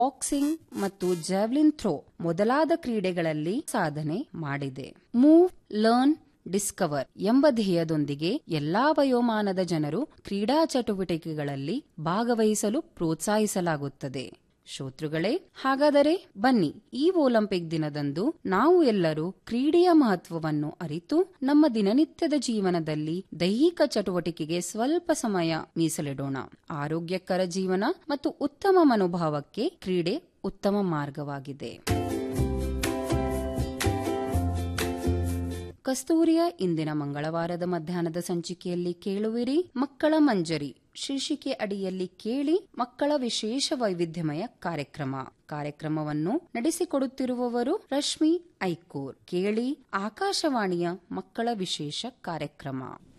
boxing ಮತ್ತು javelin throw ಮೊದಲಾದ ಕ್ರೀಡೆಗಳಲ್ಲಿ ಸಾಧನೆ ಮಾಡಿದೆ ಮೂವ್ ಲರ್ನ್ ಡಿಸ್ಕವರ್ ಎಂಬ ಧ್ಯೇಯದೊಂದಿಗೆ ಎಲ್ಲಾ ವಯೋಮಾನದ ಜನರು ಕ್ರೀಡಾ ಚಟುವಟಿಕೆಗಳಲ್ಲಿ ಭಾಗವಹಿಸಲು ಪ್ರೋತ್ಸಾಹಿಸಲಾಗುತ್ತದೆ ಶ್ರೋತೃಗಳೇ ಹಾಗಾದರೆ ಬನ್ನಿ ಈ ಒಲಿಂಪಿಕ್ ದಿನದಂದು ನಾವು ಎಲ್ಲರೂ ಕ್ರೀಡೆಯ ಮಹತ್ವವನ್ನು ಅರಿತು ನಮ್ಮ ದಿನನಿತ್ಯದ ಜೀವನದಲ್ಲಿ ದೈಹಿಕ ಚಟುವಟಿಕೆಗೆ ಸ್ವಲ್ಪ ಸಮಯ ಮೀಸಲಿಡೋಣ ಆರೋಗ್ಯಕರ ಜೀವನ ಮತ್ತು ಉತ್ತಮ ಮನೋಭಾವಕ್ಕೆ ಕ್ರೀಡೆ ಉತ್ತಮ ಮಾರ್ಗವಾಗಿದೆ ಕಸ್ತೂರಿಯ ಇಂದಿನ ಮಂಗಳವಾರದ ಮಧ್ಯಾಹ್ನದ ಸಂಚಿಕೆಯಲ್ಲಿ ಕೇಳುವಿರಿ ಮಕ್ಕಳ ಮಂಜರಿ ಶೀರ್ಷಿಕೆ ಅಡಿಯಲ್ಲಿ ಕೇಳಿ ಮಕ್ಕಳ ವಿಶೇಷ ವೈವಿಧ್ಯಮಯ ಕಾರ್ಯಕ್ರಮ ಕಾರ್ಯಕ್ರಮವನ್ನು ನಡೆಸಿಕೊಡುತ್ತಿರುವವರು ರಶ್ಮಿ ಐಕೂರ್ ಕೇಳಿ ಆಕಾಶವಾಣಿಯ ಮಕ್ಕಳ ವಿಶೇಷ ಕಾರ್ಯಕ್ರಮ